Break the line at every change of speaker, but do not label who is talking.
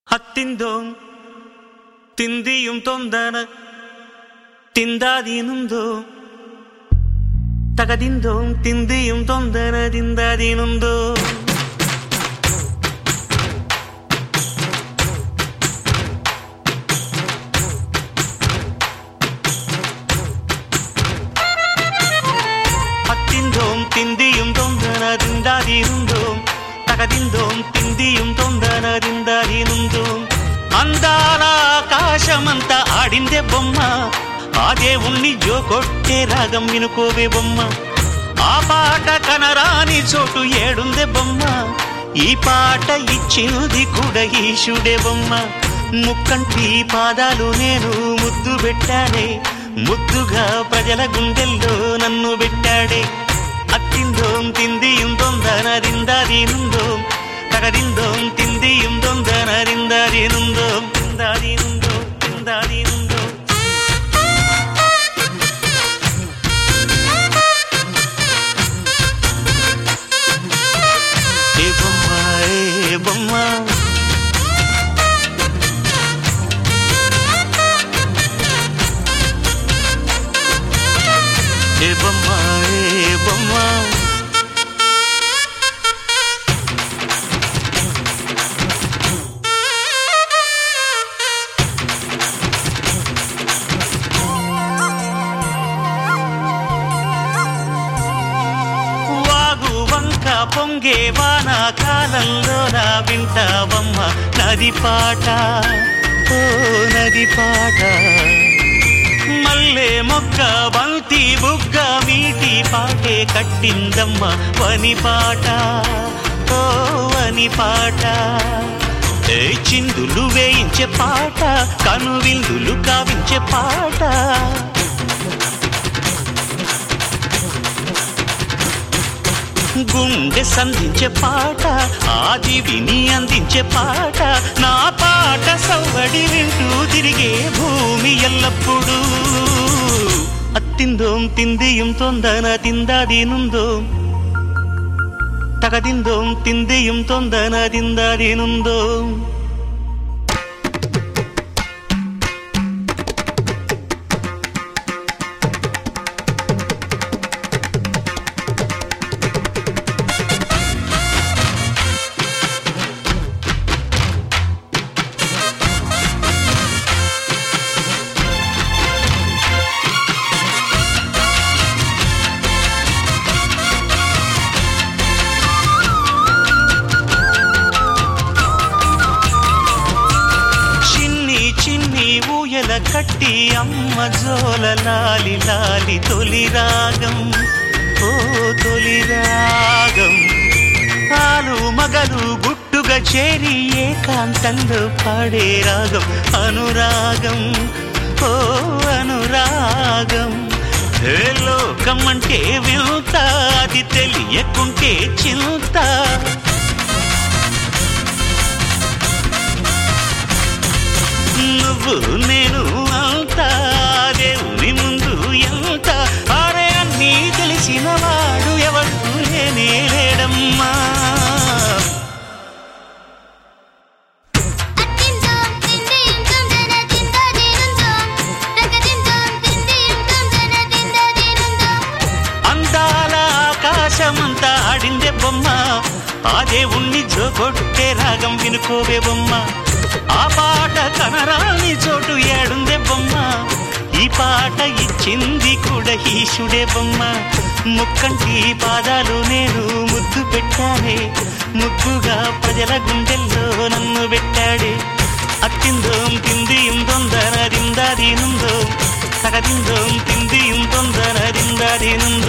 ഹത്തിന്തോം തിന്തിയും തൊന്താണ് തിന്താതീനുന്തോ തകതിന്തോം തിന്തിയും തൊന്തന തിന്താതീനുന്തോ ഹത്തിന്തോം തിന്തിയും തൊന്തന തിന്താതീനുന്തോം తగదిందోం తిందియం తొందరదిందరినుందోం అందాల ఆకాశమంతా ఆడిందే బొమ్మ ఆ దేవుణ్ణి జో కొట్టే రాగం వినుకోవే బొమ్మ ఆ పాట కనరాని చోటు ఏడుందే బొమ్మ ఈ పాట ఇచ్చినది కూడా ఈశుడే బొమ్మ ముక్కంటి పాదాలు నేను ముద్దు పెట్టాడే ముద్దుగా ప్రజల గుండెల్లో నన్ను పెట్టాడే അത്തിന്തോം തിന്തിയും തൊന്തനരിന്തരിനുന്തോം തകതിന്തോം തിന്തിയും തൊന്തനരിന്തരിനുന്തോം തിന്താരിനുന്തോ തിന്താരിനുന്തോ ఏ బొమ్మ ఏ బొమ్మ ఏ బొమ్మ ఏ బొమ్మ వాగు వంక పొంగే వాన కాలంలో నా వింటావమ్మ నది పాట ఓ నది పాట మల్లె మొక్క బంతి బుగ్గ మీటి పాటే కట్టిందమ్మ వని పాట ఓ వని పాట ఏ చిందులు వేయించే పాట కనువిందులు కావించే పాట గుండె సంధించే పాట ఆది విని అందించే పాట నా పాట సవ్వడి వింటూ తిరిగే భూమి ఎల్లప్పుడూ అత్తిందోం తిందియం తొందన తిందాదీనుందోం తగదిందోం తిందియం తొందన తిందాదీనుందోం చిన్ని చిన్ని ఊయల కట్టి అమ్మ జోల లాలి లాలి తొలి రాగం ఓ తొలి రాగం ఆలు మగలు గుట్టుగా చేరి ఏకాంతంలో పాడే రాగం అనురాగం ఓ అనురాగం ఏ లోకం అంటే వింత అది తెలియకుంటే చింత నువ్వు నేను అంతా దేవుని ముందు ఎంత అరే అన్నీ తెలిసిన వాడు ఎవడు లేనే లేడమ్మా
అత్తిందోం తిందియం తొందన తిందాదీనుందోం తగదిందోం తిందియం తొందన తిందాదీనుందోం
అందాల ఆకాశమంతా ఆడిందే బొమ్మ ఆ దేవుణ్ణి జోకొట్టే రాగం వినుకోవే బొమ్మ ఆ పాట కనరాని చోటు ఏడుందే బొమ్మ ఈ పాట ఇచ్చింది కూడా ఈశుడే బొమ్మ ముక్కంటి పాదాలు నేను ముద్దు పెట్టానే ముద్దుగా ప్రజల గుండెల్లో నన్ను పెట్టాడే అత్తిందోం తిందియం తొందర దిందాదీనుందో తగదిందోం తిందియం తొందర దిందాదీనుందో